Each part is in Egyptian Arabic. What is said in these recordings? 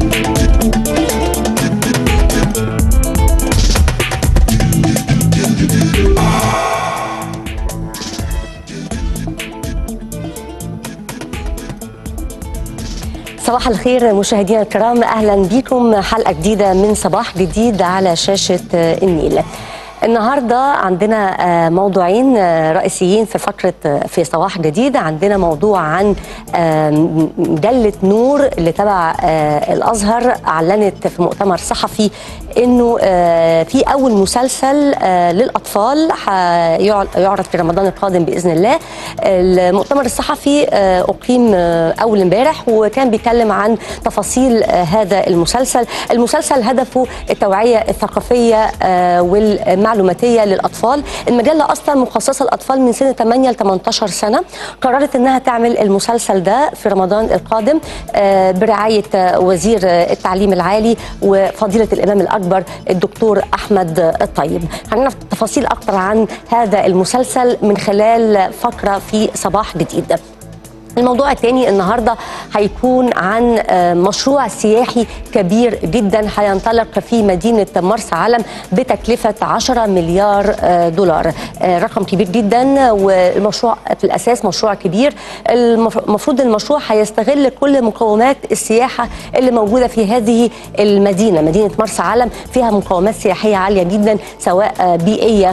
صباح الخير مشاهدينا الكرام اهلا بكم حلقه جديده من صباح جديد على شاشه النيل النهارده عندنا آه، موضوعين آه، رئيسيين في فقره آه، في صباح جديد عندنا موضوع عن آه، مجله نور اللي تبع آه، الازهر اعلنت في مؤتمر صحفي انه آه، في اول مسلسل آه، للاطفال هيعل- يعرض في رمضان القادم باذن الله المؤتمر الصحفي آه، اقيم آه، اول امبارح وكان بيتكلم عن تفاصيل آه، هذا المسلسل المسلسل هدفه التوعيه الثقافيه آه، والمعلوماتيه للاطفال المجله اصلا مخصصه للاطفال من سن 8 ل 18 سنه قررت انها تعمل المسلسل ده في رمضان القادم آه، برعايه آه، وزير آه، التعليم العالي وفضيله الامام الاكبر الدكتور احمد الطيب هنعرف تفاصيل اكتر عن هذا المسلسل من خلال فقره في صباح جديد الموضوع الثاني النهارده هيكون عن آه، مشروع سياحي كبير جدا هينطلق في مدينه مرسى علم بتكلفه 10 مليار آه، دولار آه، رقم كبير جدا والمشروع في الاساس مشروع كبير المف- المفروض المشروع هيستغل كل مقومات السياحه اللي موجوده في هذه المدينه مدينه مرسى علم فيها مقومات سياحيه عاليه جدا سواء آه، بيئيه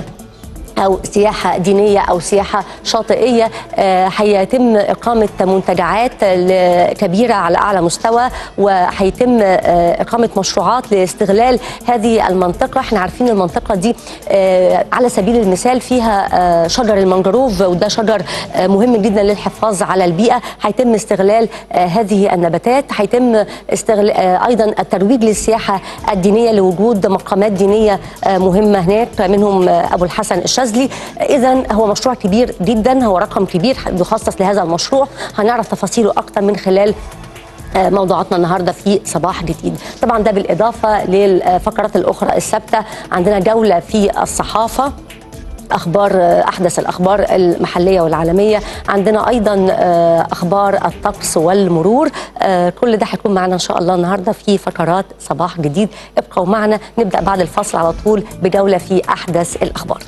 أو سياحة دينية أو سياحة شاطئية آه، هيتم إقامة منتجعات ل- كبيرة على أعلى مستوى وهيتم آه، إقامة مشروعات لاستغلال هذه المنطقة احنا عارفين المنطقة دي آه، على سبيل المثال فيها آه، شجر المنجروف وده شجر آه، مهم جدا للحفاظ على البيئة هيتم استغلال آه، هذه النباتات هيتم استغل... آه، أيضا الترويج للسياحة الدينية لوجود مقامات دينية آه، مهمة هناك منهم آه، أبو الحسن الشاذلي إذا هو مشروع كبير جدا هو رقم كبير يخصص لهذا المشروع هنعرف تفاصيله أكتر من خلال آه، موضوعاتنا النهارده في صباح جديد طبعا ده بالاضافه للفقرات الاخرى الثابته عندنا جوله في الصحافه اخبار آه، احدث الاخبار المحليه والعالميه عندنا ايضا آه، اخبار الطقس والمرور آه، كل ده هيكون معنا ان شاء الله النهارده في فقرات صباح جديد ابقوا معنا نبدا بعد الفصل على طول بجوله في احدث الاخبار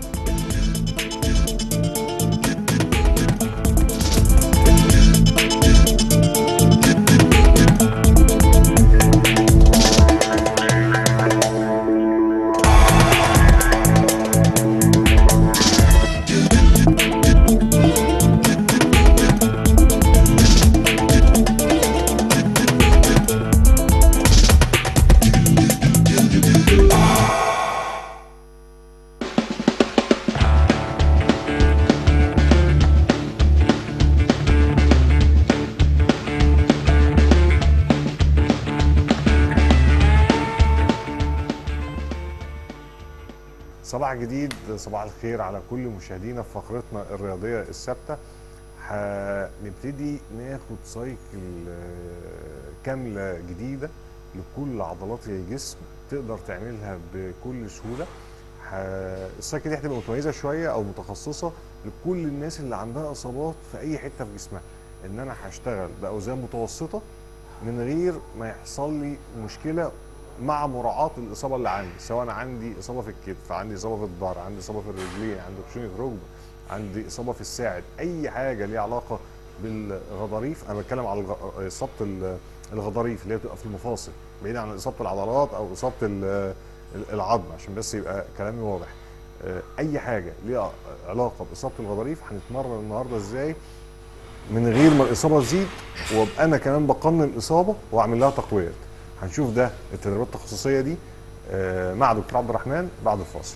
صباح جديد صباح الخير على كل مشاهدينا في فقرتنا الرياضية الثابتة هنبتدي ناخد سايكل آه، كاملة جديدة لكل عضلات الجسم تقدر تعملها بكل سهولة ه- السايكل دي هتبقى متميزة شوية أو متخصصة لكل الناس اللي عندها إصابات في أي حتة في جسمها إن أنا هشتغل بأوزان متوسطة من غير ما يحصل لي مشكلة مع مراعاة الإصابة اللي عندي سواء عندي إصابة في الكتف عندي إصابة في الظهر عندي إصابة في الرجلين عندي خشونة ركبة عندي إصابة في الساعد أي حاجة ليها علاقة بالغضاريف أنا بتكلم على الغ- إصابة ال- الغضاريف اللي هي بتبقى في المفاصل بعيد عن إصابة العضلات أو إصابة ال- العظم عشان بس يبقى كلامي واضح آه، أي حاجة ليها علاقة بإصابة الغضاريف هنتمرن النهاردة إزاي من غير ما الاصابه تزيد وابقى انا كمان بقنن الاصابه واعمل لها تقويات هنشوف ده التدريبات التخصصيه دي آه، مع دكتور عبد الرحمن بعد الفاصل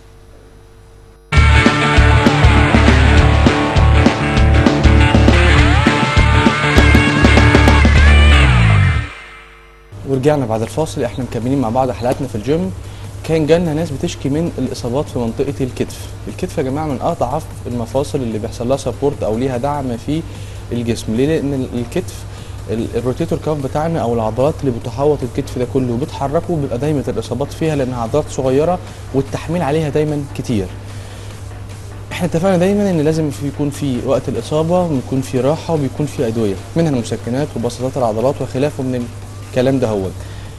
ورجعنا بعد الفاصل احنا مكملين مع بعض حلقاتنا في الجيم كان جالنا ناس بتشكي من الاصابات في منطقه الكتف الكتف يا جماعه من اضعف المفاصل اللي بيحصل لها سبورت او ليها دعم في الجسم ليه لان ال- الكتف ال- الروتيتور كاف بتاعنا او العضلات اللي بتحوط الكتف ده كله وبتحركه بيبقى دايما الاصابات فيها لانها عضلات صغيره والتحميل عليها دايما كتير احنا اتفقنا دايما ان لازم في يكون في وقت الاصابه ويكون في راحه وبيكون في ادويه منها المسكنات وبساطات العضلات وخلافه من الكلام ده هو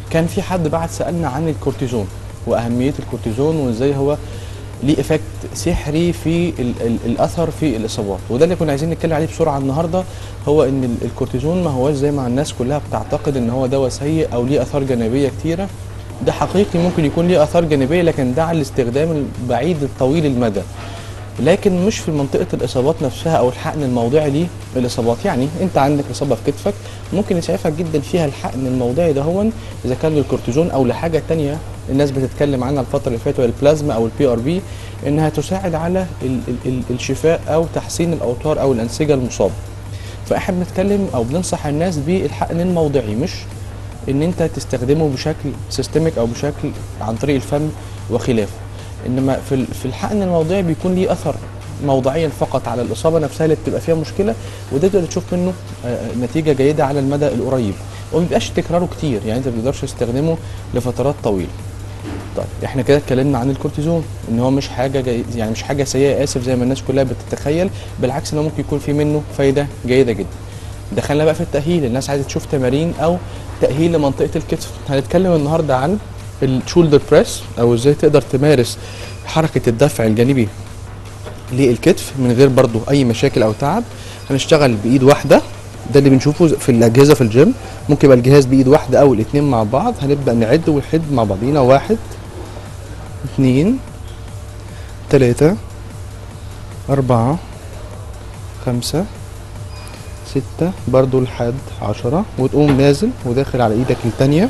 كان في حد بعد سالنا عن الكورتيزون واهميه الكورتيزون وازاي هو ليه افكت سحري في ال ال الاثر في الاصابات وده اللي كنا عايزين نتكلم عليه بسرعه النهارده هو ان ال- الكورتيزون ما هوش زي ما الناس كلها بتعتقد ان هو دواء سيء او ليه اثار جانبيه كتيره ده حقيقي ممكن يكون ليه اثار جانبيه لكن ده على الاستخدام البعيد الطويل المدى لكن مش في منطقه الاصابات نفسها او الحقن الموضعي للاصابات يعني انت عندك اصابه في كتفك ممكن يسعفك جدا فيها الحقن الموضعي ده هو اذا كان للكورتيزون او لحاجه تانية الناس بتتكلم عنها الفتره اللي فاتت وهي البلازما او البي ار بي انها تساعد على ال ال ال الشفاء او تحسين الاوتار او الانسجه المصابه فاحنا بنتكلم او بننصح الناس بالحقن الموضعي مش ان انت تستخدمه بشكل سيستميك او بشكل عن طريق الفم وخلافه انما في ال- في الحقن الموضعي بيكون ليه اثر موضعيا فقط على الاصابه نفسها اللي بتبقى فيها مشكله وده تقدر تشوف منه آه، نتيجه جيده على المدى القريب وما بيبقاش تكراره كتير يعني انت ما بتقدرش تستخدمه لفترات طويله طيب احنا كده اتكلمنا عن الكورتيزون ان هو مش حاجه جي يعني مش حاجه سيئه اسف زي ما الناس كلها بتتخيل بالعكس ان هو ممكن يكون في منه فايده جيده جدا دخلنا بقى في التاهيل الناس عايزه تشوف تمارين او تاهيل لمنطقه الكتف هنتكلم النهارده عن الشولدر بريس او ازاي تقدر تمارس حركه الدفع الجانبي للكتف من غير برضو اي مشاكل او تعب هنشتغل بايد واحده ده اللي بنشوفه في الاجهزه في الجيم ممكن يبقى الجهاز بايد واحده او الاثنين مع بعض هنبدا نعد ونحد مع بعضينا واحد اثنين ثلاثة أربعة خمسة ستة برضو لحد عشرة وتقوم نازل وداخل على ايدك التانية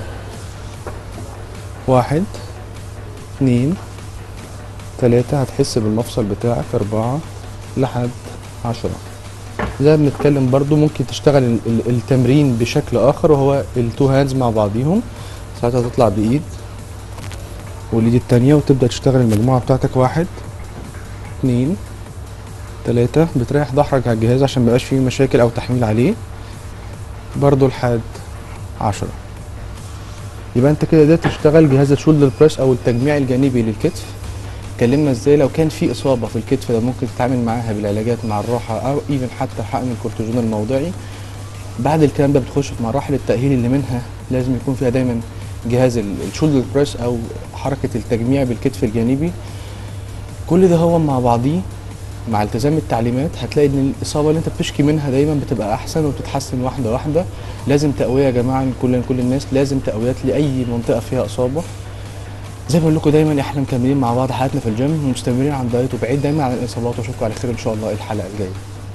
واحد اتنين تلاتة هتحس بالمفصل بتاعك أربعة لحد عشرة زي ما بنتكلم برضو ممكن تشتغل ال- ال- التمرين بشكل آخر وهو التو هاندز مع بعضيهم ساعتها تطلع بإيد والإيد التانية وتبدأ تشتغل المجموعة بتاعتك واحد اتنين تلاتة بتريح ظهرك على الجهاز عشان ميبقاش فيه مشاكل أو تحميل عليه برضو لحد عشرة يبقى انت كده قدرت تشتغل جهاز الشولدر بريس او التجميع الجانبي للكتف اتكلمنا ازاي لو كان في اصابه في الكتف ده ممكن تتعامل معاها بالعلاجات مع الراحه او ايفن حتى حقن الكورتيزون الموضعي بعد الكلام ده بتخش في مراحل التاهيل اللي منها لازم يكون فيها دايما جهاز ال- الشولدر بريس او حركه التجميع بالكتف الجانبي كل ده هو مع بعضيه مع التزام التعليمات هتلاقي ان الاصابه اللي انت بتشكي منها دايما بتبقى احسن وبتتحسن واحده واحده لازم تقويه يا جماعه كل كل الناس لازم تقويات لاي منطقه فيها اصابه زي ما بقول لكم دايما احنا مكملين مع بعض حياتنا في الجيم ومستمرين على الدايت وبعيد دايما عن الاصابات واشوفكم على خير ان شاء الله الحلقه الجايه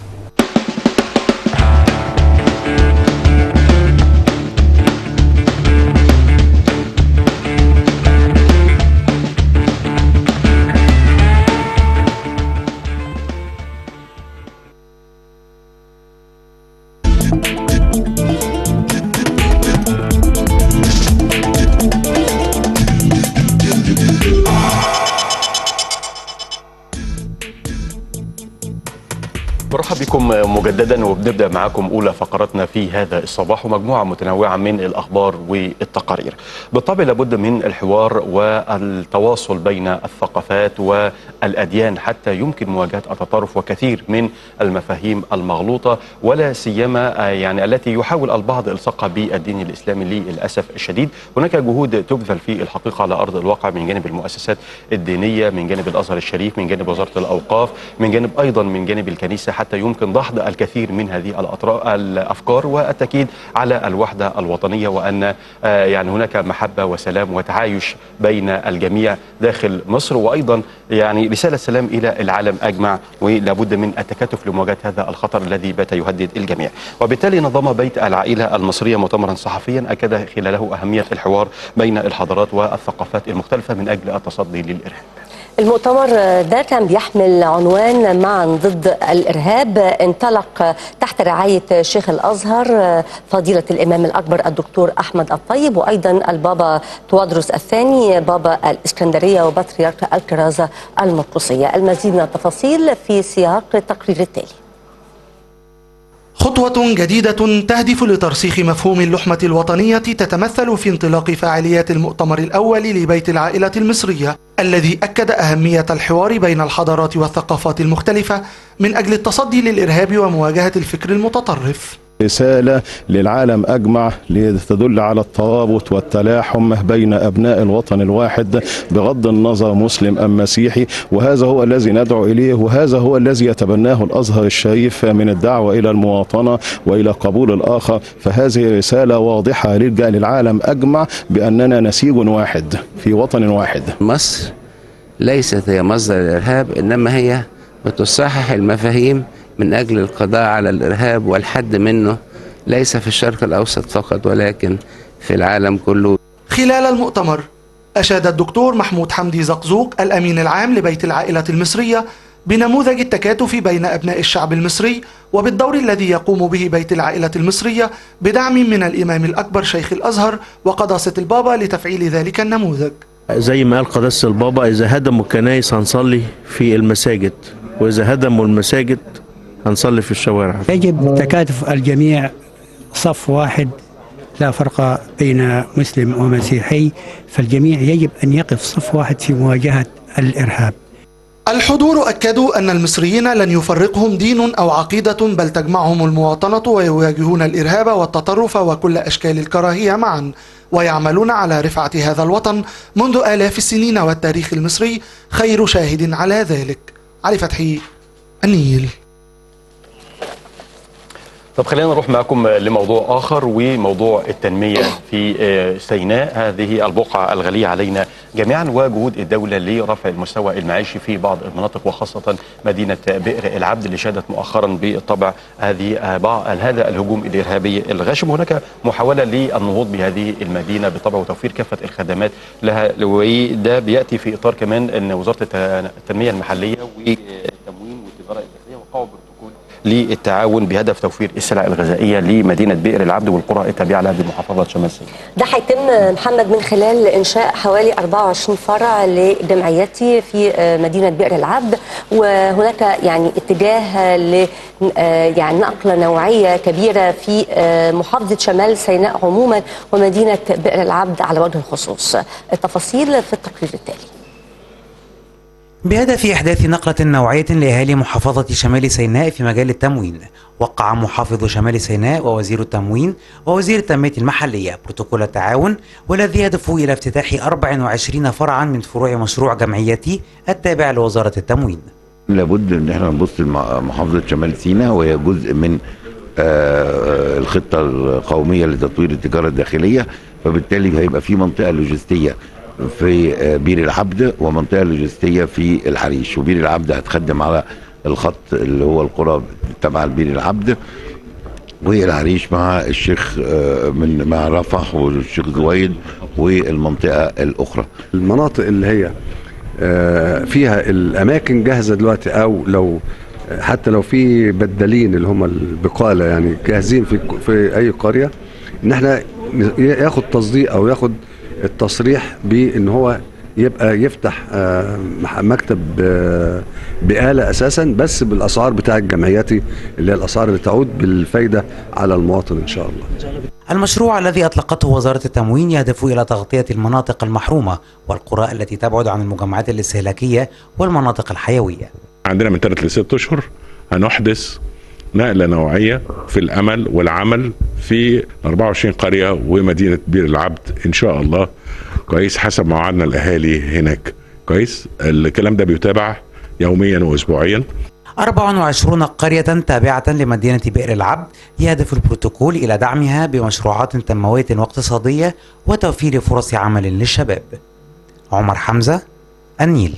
مرحب بكم مجددا وبنبدا معاكم اولى فقراتنا في هذا الصباح ومجموعه متنوعه من الاخبار والتقارير. بالطبع لابد من الحوار والتواصل بين الثقافات والاديان حتى يمكن مواجهه التطرف وكثير من المفاهيم المغلوطه ولا سيما آه، يعني التي يحاول البعض الصقها بالدين الاسلامي للاسف الشديد. هناك جهود تبذل في الحقيقه على ارض الواقع من جانب المؤسسات الدينيه، من جانب الازهر الشريف، من جانب وزاره الاوقاف، من جانب ايضا من جانب الكنيسه حتى يمكن دحض الكثير من هذه الأطرا- الافكار والتاكيد على الوحده الوطنيه وان آه، يعني هناك محبه وسلام وتعايش بين الجميع داخل مصر وايضا يعني رساله سلام الى العالم اجمع ولابد من التكاتف لمواجهه هذا الخطر الذي بات يهدد الجميع وبالتالي نظم بيت العائله المصريه مؤتمرا صحفيا اكد خلاله اهميه الحوار بين الحضارات والثقافات المختلفه من اجل التصدي للارهاب المؤتمر ده كان بيحمل عنوان معا ضد الإرهاب انطلق تحت رعاية شيخ الأزهر فضيلة الإمام الأكبر الدكتور أحمد الطيب وأيضا البابا توادرس الثاني بابا الإسكندرية وبطريرك الكرازة المقدسية المزيد من التفاصيل في سياق التقرير التالي خطوة جديدة تهدف لترسيخ مفهوم اللحمة الوطنية تتمثل في انطلاق فعاليات المؤتمر الأول لبيت العائلة المصرية الذي أكد أهمية الحوار بين الحضارات والثقافات المختلفة من أجل التصدي للإرهاب ومواجهة الفكر المتطرف رسالة للعالم أجمع لتدل على الترابط والتلاحم بين أبناء الوطن الواحد بغض النظر مسلم أم مسيحي وهذا هو الذي ندعو إليه وهذا هو الذي يتبناه الأزهر الشريف من الدعوة إلى المواطنة وإلى قبول الآخر فهذه رسالة واضحة للجأ للعالم أجمع بأننا نسيج واحد في وطن واحد مصر ليست هي مصدر الإرهاب إنما هي بتصحح المفاهيم من أجل القضاء على الإرهاب والحد منه ليس في الشرق الأوسط فقط ولكن في العالم كله خلال المؤتمر أشاد الدكتور محمود حمدي زقزوق الأمين العام لبيت العائلة المصرية بنموذج التكاتف بين أبناء الشعب المصري وبالدور الذي يقوم به بيت العائلة المصرية بدعم من الإمام الأكبر شيخ الأزهر وقداسة البابا لتفعيل ذلك النموذج زي ما قال قداسة البابا إذا هدموا الكنائس هنصلي في المساجد وإذا هدموا المساجد هنصلي في الشوارع يجب تكاتف الجميع صف واحد لا فرق بين مسلم ومسيحي فالجميع يجب أن يقف صف واحد في مواجهة الإرهاب الحضور أكدوا أن المصريين لن يفرقهم دين أو عقيدة بل تجمعهم المواطنة ويواجهون الإرهاب والتطرف وكل أشكال الكراهية معا ويعملون على رفعة هذا الوطن منذ آلاف السنين والتاريخ المصري خير شاهد على ذلك علي فتحي النيل طب خلينا نروح معكم لموضوع آخر وموضوع التنمية في آه، سيناء هذه البقعة الغالية علينا جميعا وجهود الدولة لرفع المستوى المعيشي في بعض المناطق وخاصة مدينة بئر العبد اللي شهدت مؤخرا بالطبع هذه آه، بعض هذا الهجوم الإرهابي الغاشم هناك محاولة للنهوض بهذه المدينة بالطبع وتوفير كافة الخدمات لها وده بيأتي في إطار كمان أن وزارة الت- التنمية المحلية والتموين والتجارة الداخلية وقعوا بروتوكول للتعاون بهدف توفير السلع الغذائيه لمدينه بئر العبد والقرى التابعه لها بمحافظه شمال سيناء. ده هيتم محمد من خلال انشاء حوالي 24 فرع لجمعيتي في آه، مدينه بئر العبد وهناك يعني اتجاه ل آه، يعني نقله نوعيه كبيره في آه، محافظه شمال سيناء عموما ومدينه بئر العبد على وجه الخصوص. التفاصيل في التقرير التالي. بهدف إحداث نقلة نوعية لأهالي محافظة شمال سيناء في مجال التموين وقع محافظ شمال سيناء ووزير التموين ووزير التنمية المحلية بروتوكول التعاون والذي يهدف إلى افتتاح 24 فرعا من فروع مشروع جمعيتي التابع لوزارة التموين لابد ان احنا نبص لمحافظه شمال سيناء وهي جزء من آه، الخطه القوميه لتطوير التجاره الداخليه فبالتالي هيبقى في منطقه لوجستيه في آه، بير العبد ومنطقه لوجستيه في الحريش وبير العبد هتخدم على الخط اللي هو القرى تبع بير العبد والعريش مع الشيخ آه، من مع رفح والشيخ زويد والمنطقه الاخرى المناطق اللي هي آه، فيها الاماكن جاهزه دلوقتي او لو حتى لو في بدالين اللي هم البقاله يعني جاهزين في في اي قريه ان احنا ياخد تصديق او ياخد التصريح بان هو يبقى يفتح آه، مح- مكتب آه، بآلة أساسا بس بالأسعار بتاع الجمعياتي اللي هي الأسعار اللي تعود بالفايدة على المواطن إن شاء الله المشروع الذي أطلقته وزارة التموين يهدف إلى تغطية المناطق المحرومة والقرى التي تبعد عن المجمعات الاستهلاكية والمناطق الحيوية عندنا من ثلاث لست اشهر هنحدث نقله نوعيه في الامل والعمل في 24 قريه ومدينه بير العبد ان شاء الله كويس حسب ما وعدنا الاهالي هناك كويس الكلام ده بيتابع يوميا واسبوعيا 24 قرية تابعة لمدينة بئر العبد يهدف البروتوكول إلى دعمها بمشروعات تنموية واقتصادية وتوفير فرص عمل للشباب عمر حمزة النيل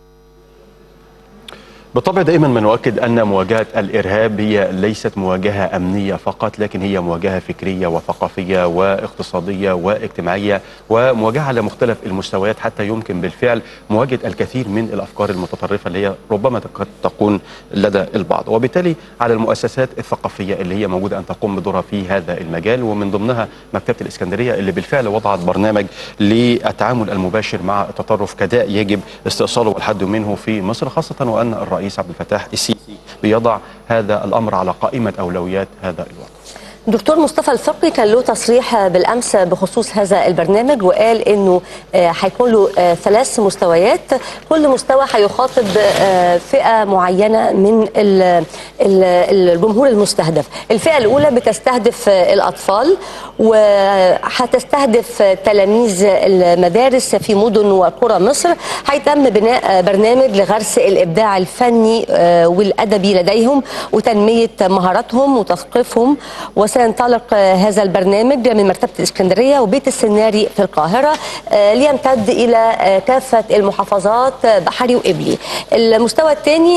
بالطبع دائما ما نؤكد ان مواجهه الارهاب هي ليست مواجهه امنيه فقط لكن هي مواجهه فكريه وثقافيه واقتصاديه واجتماعيه ومواجهه على مختلف المستويات حتى يمكن بالفعل مواجهه الكثير من الافكار المتطرفه اللي هي ربما قد تكون لدى البعض وبالتالي على المؤسسات الثقافيه اللي هي موجوده ان تقوم بدورها في هذا المجال ومن ضمنها مكتبه الاسكندريه اللي بالفعل وضعت برنامج للتعامل المباشر مع التطرف كداء يجب استئصاله والحد منه في مصر خاصه وان الرئيس عبد الفتاح السيسي بيضع هذا الامر على قائمه اولويات هذا الوقت دكتور مصطفى الفقي كان له تصريح بالامس بخصوص هذا البرنامج وقال انه آه، هيكون له آه، ثلاث مستويات كل مستوى هيخاطب آه، فئه معينه من ال- ال- الجمهور المستهدف الفئه الاولى بتستهدف آه، الاطفال وهتستهدف آه، تلاميذ المدارس في مدن وقرى مصر هيتم بناء آه، برنامج لغرس الابداع الفني آه، والادبي لديهم وتنميه مهاراتهم وتثقيفهم وسينطلق آه، هذا البرنامج من مكتبه الاسكندريه وبيت السناري في القاهره آه، ليمتد الى آه، كافه المحافظات آه، بحري وقبلي. المستوى الثاني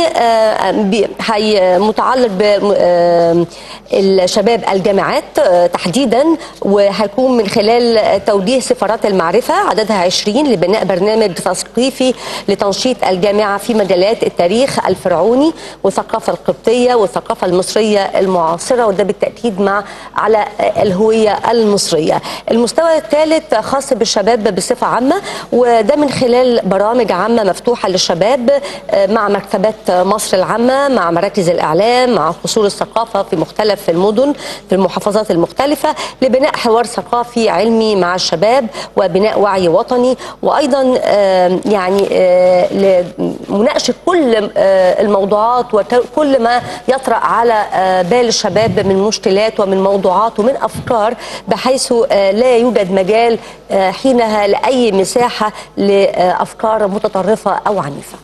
متعلق بالشباب الجامعات آه، تحديدا وهيكون من خلال توجيه سفارات المعرفه عددها 20 لبناء برنامج تثقيفي لتنشيط الجامعه في مجالات التاريخ الفرعوني والثقافه القبطيه والثقافه المصريه المعاصره وده بالتاكيد مع على الهويه المصريه. المستوى الثالث خاص بالشباب بصفه عامه وده من خلال برامج عامه مفتوحه للشباب آه، مع مكتبات مصر العامه مع مراكز الاعلام مع قصور الثقافه في مختلف المدن في المحافظات المختلفه لبناء حوار ثقافي علمي مع الشباب وبناء وعي وطني وايضا آه، يعني آه، لمناقشه كل آه، الموضوعات وكل ما يطرا على آه، بال الشباب من مشكلات ومن موضوعات ومن افكار بحيث آه، لا يوجد مجال آه، حينها لاي مساحه لافكار متطرفه او عنيفه.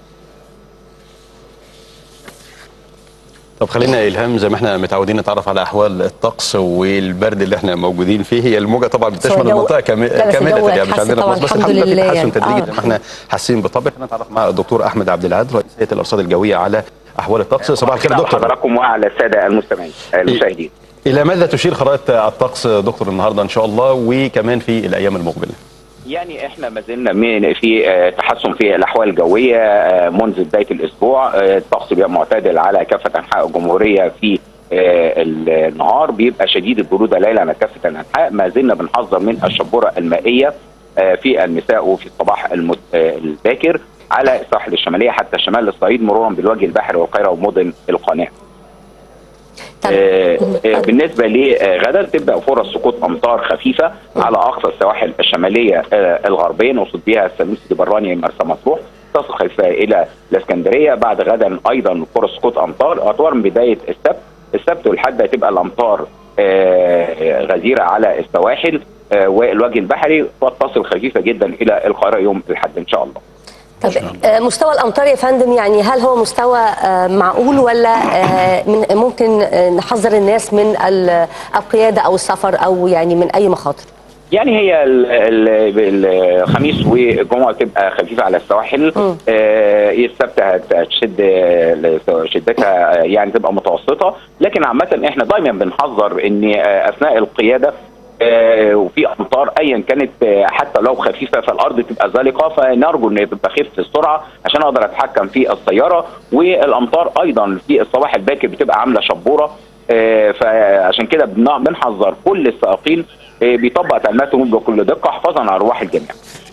طب خلينا يا الهام زي ما احنا متعودين نتعرف على احوال الطقس والبرد اللي احنا موجودين فيه هي الموجه طبعا بتشمل الجو- المنطقه كامل لا، بس كامله الجو يعني مش اتحسن عندنا طبعاً، في مصر بس الحمد الحمد لله في لله تحسن يعني. تدريجي آه. زي ما احنا حاسين بالطبع خلينا نتعرف مع الدكتور احمد عبد العال رئيس هيئه الارصاد الجويه على احوال الطقس صباح الخير يا دكتور حضراتكم وعلى الساده المستمعين المشاهدين الى ماذا تشير خرائط الطقس دكتور النهارده ان شاء الله وكمان في الايام المقبله يعني احنا ما زلنا من في آه، تحسن في الاحوال الجويه آه، منذ بدايه الاسبوع آه، الطقس بيبقى معتدل على كافه انحاء الجمهوريه في آه، النهار بيبقى شديد البروده ليلا على كافه الانحاء ما زلنا بنحذر من الشبوره المائيه آه، في المساء وفي الصباح المت- آه، الباكر على الساحل الشماليه حتى شمال الصعيد مرورا بالوجه البحري والقاهره ومدن القناه. آه، آه، بالنسبه لغدا تبدا فرص سقوط امطار خفيفه على اقصى السواحل الشماليه آه، الغربيه نقصد بها السلوس البراني مرسى مطروح تصل خفيفه الى الاسكندريه بعد غدا ايضا فرص سقوط امطار اطوار من بدايه السبت السبت والحد هتبقى الامطار آه، غزيره على السواحل آه، والوجه البحري وتصل خفيفه جدا الى القاهره يوم الاحد ان شاء الله طب آه، مستوى الامطار يا فندم يعني هل هو مستوى آه، معقول ولا آه، من ممكن آه، نحذر الناس من ال- القياده او السفر او يعني من اي مخاطر؟ يعني هي ال- ال- الخميس والجمعه تبقى خفيفه على السواحل آه السبت هت- هتشد آه، شدتها آه، يعني تبقى متوسطه لكن عامه احنا دايما بنحذر ان آه، اثناء القياده آه، وفي امطار ايا كانت آه، حتى لو خفيفه فالارض تبقى زلقه فنرجو ان تبقى خفه السرعه عشان اقدر اتحكم في السياره والامطار ايضا في الصباح الباكر بتبقى عامله شبوره آه، فعشان كده بن- بنحذر كل السائقين آه، بيطبق تعليماتهم بكل دقه حفاظا على ارواح الجميع.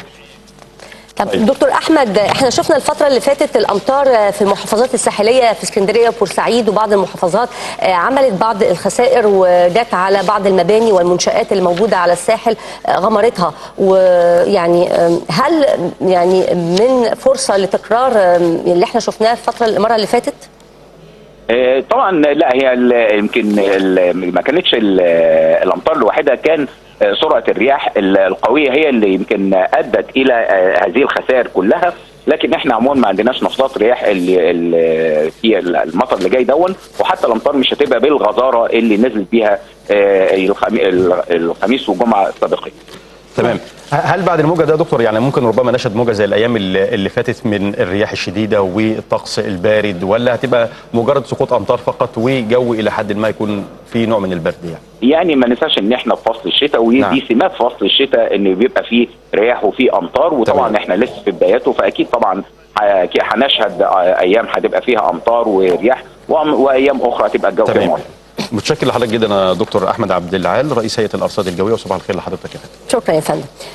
طب دكتور احمد احنا شفنا الفتره اللي فاتت الامطار في المحافظات الساحليه في اسكندريه وبورسعيد وبعض المحافظات آه، عملت بعض الخسائر وجت على بعض المباني والمنشات اللي موجوده على الساحل آه، غمرتها ويعني آم، هل يعني من فرصه لتكرار آم، اللي احنا شفناه الفتره المره اللي فاتت؟ آه، طبعا لا هي ال- يمكن ال- ما كانتش ال- الامطار لوحدها كان آه، سرعه الرياح ال- القويه هي اللي يمكن ادت الى آه، هذه الخسائر كلها لكن احنا عموما ما عندناش نشاطات رياح اللي اللي في المطر اللي جاي دون وحتى الامطار مش هتبقى بالغزاره اللي نزلت بيها آه، الخمي- الخميس والجمعه السابقين. تمام هل بعد الموجه ده يا دكتور يعني ممكن ربما نشهد موجه زي الايام اللي اللي فاتت من الرياح الشديده والطقس البارد ولا هتبقى مجرد سقوط امطار فقط وجو الى حد ما يكون في نوع من البرد يعني يعني ما ننساش ان احنا في فصل الشتاء ودي نعم. نعم. سمات فصل الشتاء ان بيبقى فيه رياح وفيه امطار وطبعا تمام. احنا لسه في بداياته فاكيد طبعا ح- هنشهد ايام هتبقى فيها امطار ورياح وأم- وايام اخرى هتبقى الجو فيها تمام معتدل. متشكر لحضرتك جدا يا دكتور احمد عبد العال رئيس هيئه الارصاد الجويه وصباح الخير لحضرتك يا فندم شكرا يا فندم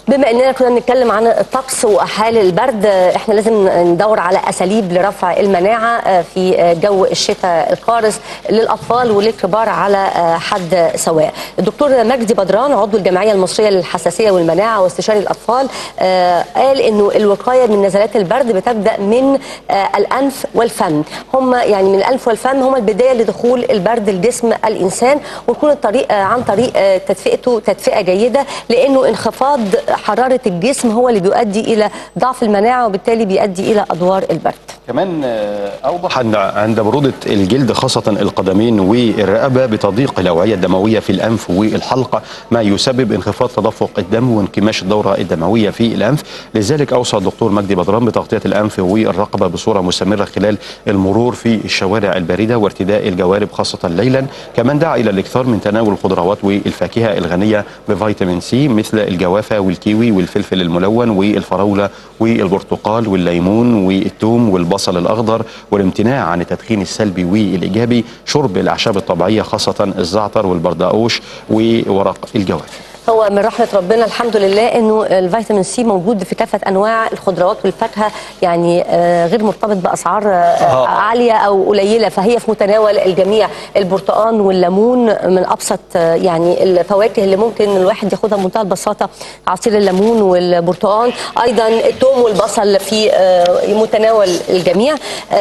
بما اننا كنا بنتكلم عن الطقس وحال البرد احنا لازم ندور على اساليب لرفع المناعه في جو الشتاء القارس للاطفال وللكبار على حد سواء. الدكتور مجدي بدران عضو الجمعيه المصريه للحساسيه والمناعه واستشاري الاطفال قال انه الوقايه من نزلات البرد بتبدا من الانف والفم، هم يعني من الانف والفم هم البدايه لدخول البرد لجسم الانسان ويكون الطريق عن طريق تدفئته تدفئه جيده لانه انخفاض حراره الجسم هو اللي بيؤدي الى ضعف المناعه وبالتالي بيؤدي الى ادوار البرد. كمان اوضح ان عند بروده الجلد خاصه القدمين والرقبه بتضيق الاوعيه الدمويه في الانف والحلق ما يسبب انخفاض تدفق الدم وانكماش الدوره الدمويه في الانف لذلك اوصى الدكتور مجدي بدران بتغطيه الانف والرقبه بصوره مستمره خلال المرور في الشوارع البارده وارتداء الجوارب خاصه ليلا كمان دعا الى الاكثار من تناول الخضروات والفاكهه الغنيه بفيتامين سي مثل الجوافه والكيوي والفلفل الملون والفراوله والبرتقال والليمون والثوم والبصل الاخضر والامتناع عن التدخين السلبي والايجابي شرب الاعشاب الطبيعيه خاصه الزعتر والبردقوش وورق الجوافه هو من رحمه ربنا الحمد لله انه الفيتامين سي موجود في كافه انواع الخضروات والفاكهه يعني غير مرتبط باسعار عاليه او قليله فهي في متناول الجميع البرتقال والليمون من ابسط يعني الفواكه اللي ممكن الواحد ياخدها بمنتهى البساطه عصير الليمون والبرتقال ايضا الثوم والبصل في متناول الجميع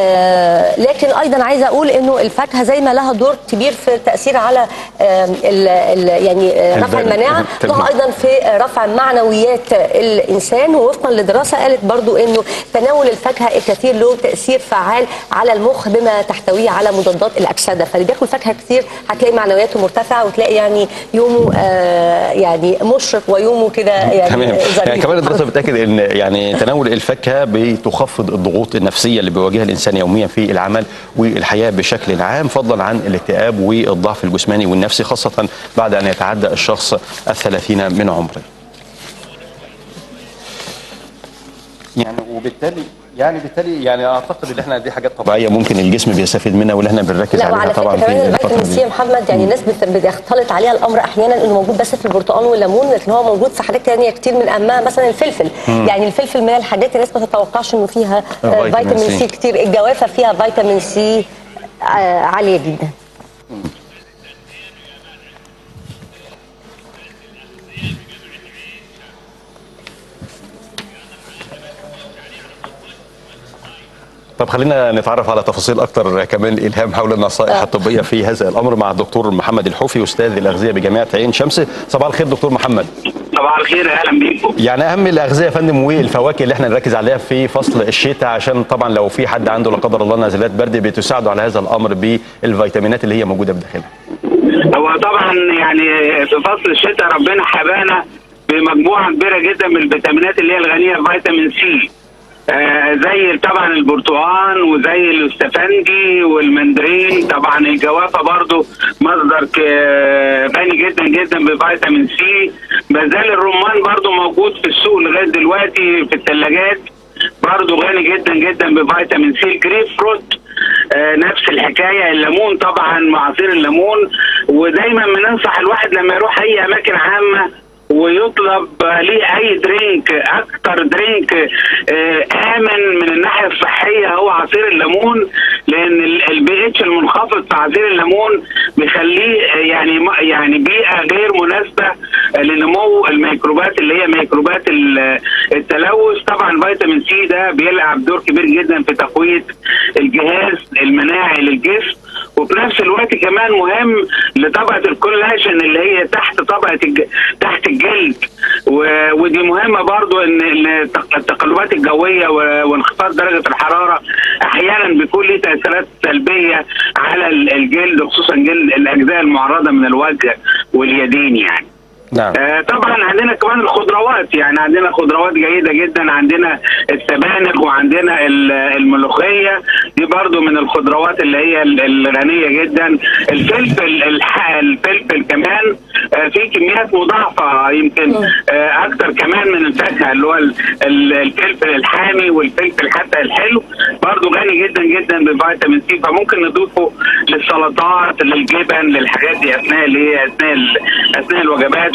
لكن ايضا عايزه اقول انه الفاكهه زي ما لها دور كبير في التاثير على ال ال يعني رفع المناعه لها ايضا في رفع معنويات الانسان ووفقا لدراسه قالت برضو انه تناول الفاكهه الكثير له تاثير فعال على المخ بما تحتويه على مضادات الاكسده فاللي بياكل فاكهه كتير هتلاقي معنوياته مرتفعه وتلاقي يعني يومه آه يعني مشرق ويومه كده يعني تمام يعني كمان الدراسه بتاكد ان يعني تناول الفاكهه بتخفض الضغوط النفسيه اللي بيواجهها الانسان يوميا في العمل والحياه بشكل عام فضلا عن الاكتئاب والضعف الجسماني والنفسي خاصه بعد ان يتعدى الشخص الثلاثين من عمره يعني وبالتالي يعني بالتالي يعني اعتقد ان احنا دي حاجات طبيعيه ممكن الجسم بيستفيد منها واللي احنا بنركز لا عليها وعلى طبعا فكره في كمان الفتره الفيتامين سي دي يا محمد يعني الناس بت- بيختلط عليها الامر احيانا انه موجود بس في البرتقال والليمون لكن هو موجود في حاجات ثانيه كتير من اهمها مثلا الفلفل مم. يعني الفلفل من الحاجات الناس ما تتوقعش انه فيها آه، فيتامين فيتامين سي. سي كتير الجوافه فيها فيتامين سي آه، عاليه جدا طب خلينا نتعرف على تفاصيل اكتر كمان الهام حول النصائح الطبيه في هذا الامر مع الدكتور محمد الحوفي استاذ الاغذيه بجامعه عين شمس صباح الخير دكتور محمد صباح الخير اهلا بيكم يعني اهم الاغذيه يا فندم والفواكه اللي احنا نركز عليها في فصل الشتاء عشان طبعا لو في حد عنده لا قدر الله نزلات برد بتساعده على هذا الامر بالفيتامينات اللي هي موجوده بداخلها هو طبعا يعني في فصل الشتاء ربنا حبانا بمجموعه كبيره جدا من الفيتامينات اللي هي الغنيه بفيتامين سي آه زي طبعا البرتقال وزي الاستفندي والمندرين طبعا الجوافه برضو مصدر ك- غني جدا جدا بفيتامين سي ما زال الرمان برضو موجود في السوق لغايه دلوقتي في الثلاجات برضو غني جدا جدا بفيتامين سي الجريب فروت آه نفس الحكايه الليمون طبعا معصير الليمون ودايما بننصح الواحد لما يروح اي اماكن عامه ويطلب ليه اي درينك اكتر درينك آه، امن من الناحيه الصحيه هو عصير الليمون لان البي اتش المنخفض في عصير الليمون بيخليه آه، يعني م- يعني بيئه غير مناسبه آه، لنمو الميكروبات اللي هي ميكروبات ال- التلوث طبعا فيتامين سي ده بيلعب دور كبير جدا في تقويه الجهاز المناعي للجسم وفي نفس الوقت كمان مهم لطبقه الكولاجين اللي هي تحت طبقه الج... تحت الجلد و... ودي مهمه برضو ان إن التق- التقلبات الجويه و... وانخفاض درجه الحراره احيانا بيكون ليه تاثيرات سلبيه على ال- الجلد خصوصا جلد الاجزاء المعرضه من الوجه واليدين يعني نعم آه، طبعا عندنا كمان الخضروات يعني عندنا خضروات جيدة جدا عندنا السبانخ وعندنا ال- الملوخية دي برضو من الخضروات اللي هي ال- الغنية جدا الفلفل الح- الفلفل كمان آه، في كميات مضاعفة يمكن آه، أكتر كمان من الفاكهة اللي هو ال- ال- الفلفل الحامي والفلفل حتى الحلو برضو غني جدا جدا بفيتامين سي فممكن نضيفه للسلطات للجبن للحاجات دي أثناء اللي هي أثناء ال- أثناء الوجبات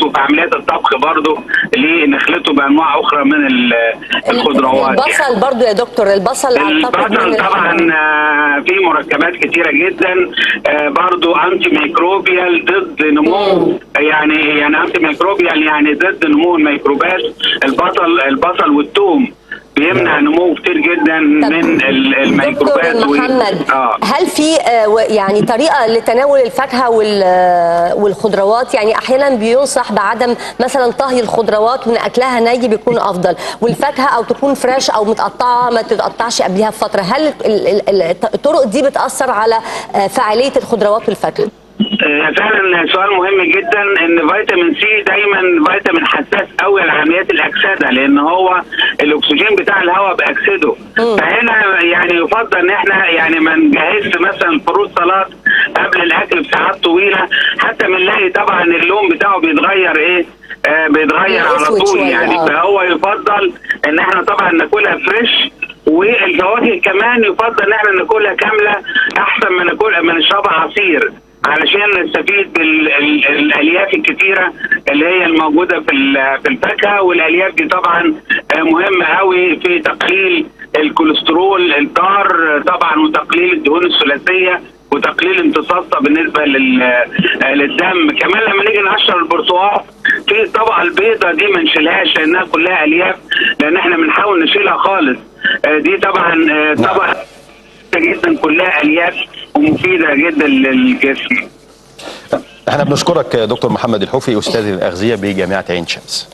وفي عمليات الطبخ برضه لنخلطه بانواع اخرى من ال- الخضروات البصل برضو يا دكتور البصل أعتقد من البصل طبعا الحاجات- آه، فيه مركبات كتيره جدا آه، برضو انتي ميكروبيال ضد نمو يعني يعني انتي ميكروبيال يعني ضد نمو الميكروبات البصل البصل والثوم بيمنع نمو كتير جدا من ال- الميكروبات دكتور و- محمد اه هل في آه، و- يعني طريقه لتناول الفاكهه وال- آه، والخضروات يعني احيانا بينصح بعدم مثلا طهي الخضروات وان اكلها ني بيكون افضل والفاكهه او تكون فريش او متقطعه ما تتقطعش قبلها بفتره هل ال- ال- ال- الطرق دي بتاثر على آه، فعاليه الخضروات والفاكهه آه، فعلا سؤال مهم جدا ان فيتامين سي دايما فيتامين حساس قوي لعمليات الاكسده لان هو الاكسجين بتاع الهواء باكسده فهنا يعني يفضل ان احنا يعني ما نجهزش مثلا فروض سلطات قبل الاكل بساعات طويله حتى بنلاقي طبعا اللون بتاعه بيتغير ايه آه بيتغير على بيسود طول شوية، يعني آه. فهو يفضل ان احنا طبعا ناكلها فريش والفواكه كمان يفضل ان احنا ناكلها كامله احسن ما ناكلها ما نشربها عصير علشان نستفيد بالالياف الكتيره اللي هي الموجوده في ال- في الفاكهه والالياف دي طبعا آه، مهمه قوي في تقليل الكوليسترول الضار طبعا وتقليل الدهون الثلاثيه وتقليل امتصاصها بالنسبه لل- آه، للدم كمان لما نيجي نقشر البرتقال في الطبقه البيضاء دي ما نشيلهاش لانها كلها الياف لان احنا بنحاول نشيلها خالص آه، دي طبعا آه، طبقه جدا كلها الياف ومفيده جدا للجسم احنا بنشكرك دكتور محمد الحوفي استاذ الاغذيه بجامعه عين شمس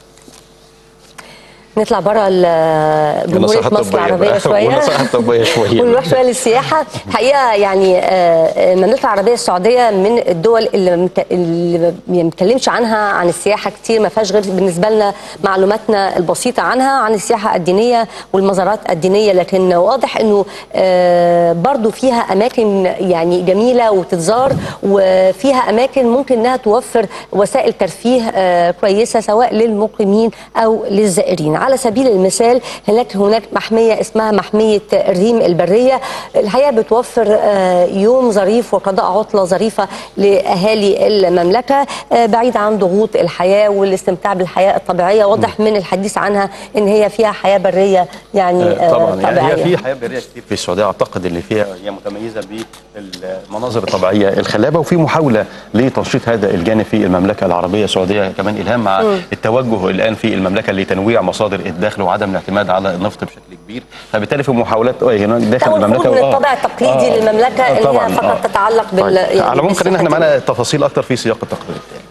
نطلع بره ال- جمهوريه والنصيحة مصر الطبية العربيه بقى. شويه والنصيحة الطبية شوية. ونروح شويه للسياحه الحقيقه يعني آه، المملكه العربيه السعوديه من الدول اللي مت- اللي ما بنتكلمش عنها عن السياحه كتير ما فيهاش غير بالنسبه لنا معلوماتنا البسيطه عنها عن السياحه الدينيه والمزارات الدينيه لكن واضح انه آه، برضو فيها اماكن يعني جميله وتتزار وفيها اماكن ممكن انها توفر وسائل ترفيه آه، كويسه سواء للمقيمين او للزائرين على سبيل المثال هناك هناك محميه اسمها محميه الريم البريه الحقيقه بتوفر آه، يوم ظريف وقضاء عطله ظريفه لاهالي المملكه آه، بعيد عن ضغوط الحياه والاستمتاع بالحياه الطبيعيه واضح من الحديث عنها ان هي فيها حياه بريه يعني آه، طبعا يعني طبيعيه هي في حياه بريه كتير في السعوديه اعتقد اللي فيها هي متميزه بالمناظر الطبيعيه الخلابه وفي محاوله لتنشيط هذا الجانب في المملكه العربيه السعوديه كمان الهام مع مم. التوجه الان في المملكه لتنويع مصادر الدخل وعدم الاعتماد على النفط بشكل كبير فبالتالي في محاولات آه، هنا داخل والخروج المملكه من آه، الطابع التقليدي آه، للمملكه آه، اللي طبعاً، هي فقط آه. تتعلق بال طيب. يعني على العموم خلينا احنا بالسياحة معانا تفاصيل اكتر في سياق التقرير التالي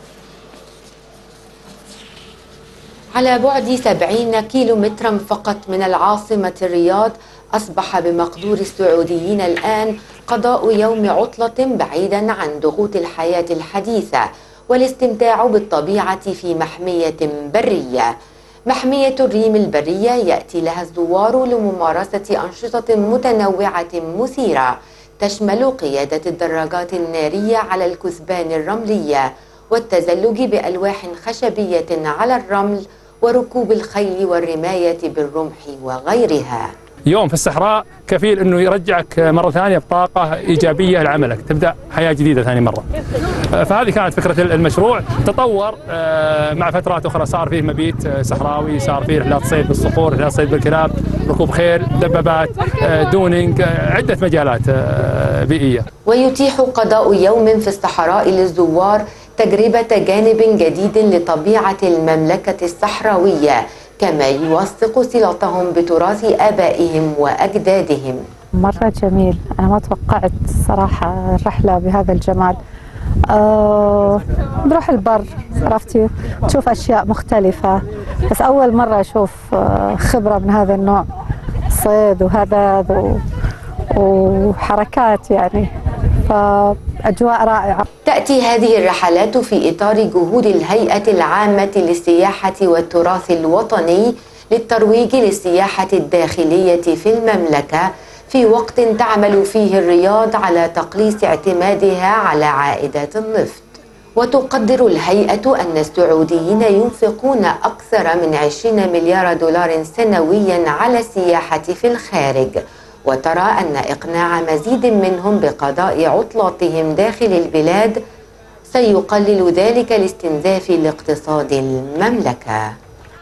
على بعد 70 كيلو مترا فقط من العاصمة الرياض أصبح بمقدور السعوديين الآن قضاء يوم عطلة بعيدا عن ضغوط الحياة الحديثة والاستمتاع بالطبيعة في محمية برية محمية الريم البرية يأتي لها الزوار لممارسة أنشطة متنوعة مثيرة تشمل قيادة الدراجات النارية على الكثبان الرملية والتزلج بألواح خشبية على الرمل وركوب الخيل والرماية بالرمح وغيرها يوم في الصحراء كفيل انه يرجعك مره ثانيه بطاقه ايجابيه لعملك، تبدا حياه جديده ثاني مره. فهذه كانت فكره المشروع، تطور آه، مع فترات اخرى صار فيه مبيت آه، صحراوي، صار فيه رحلات صيد بالصقور، رحلات صيد بالكلاب، ركوب خيل، دبابات، آه، دونينج، آه، عده مجالات آه، بيئيه. ويتيح قضاء يوم في الصحراء للزوار تجربة جانب جديد لطبيعة المملكة الصحراوية كما يوثق صلتهم بتراث آبائهم وأجدادهم مرة جميل أنا ما توقعت صراحة الرحلة بهذا الجمال آه نروح البر عرفتي تشوف أشياء مختلفة بس أول مرة أشوف آه خبرة من هذا النوع صيد وهذا و- وحركات يعني فأجواء رائعة تأتي هذه الرحلات في إطار جهود الهيئة العامة للسياحة والتراث الوطني للترويج للسياحة الداخلية في المملكة في وقت تعمل فيه الرياض على تقليص اعتمادها على عائدات النفط وتقدر الهيئة أن السعوديين ينفقون أكثر من 20 مليار دولار سنويا على السياحة في الخارج وترى أن إقناع مزيد منهم بقضاء عطلاتهم داخل البلاد سيقلل ذلك لاستنزاف لاقتصاد المملكة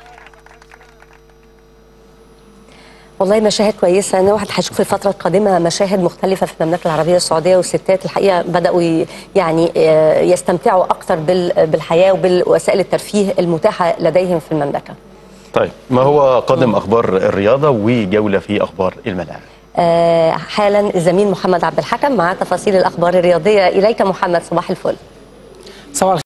والله مشاهد كويسة أنا واحد هيشوف في الفترة القادمة مشاهد مختلفة في المملكة العربية السعودية والستات الحقيقة بدأوا ي- يعني آه، يستمتعوا أكثر بال- بالحياة وبالوسائل الترفيه المتاحة لديهم في المملكة طيب ما هو قادم اخبار الرياضه وجوله في اخبار الملاعب آه، حالا الزميل محمد عبد الحكم مع تفاصيل الأخبار الرياضية إليك محمد صباح الفل صباح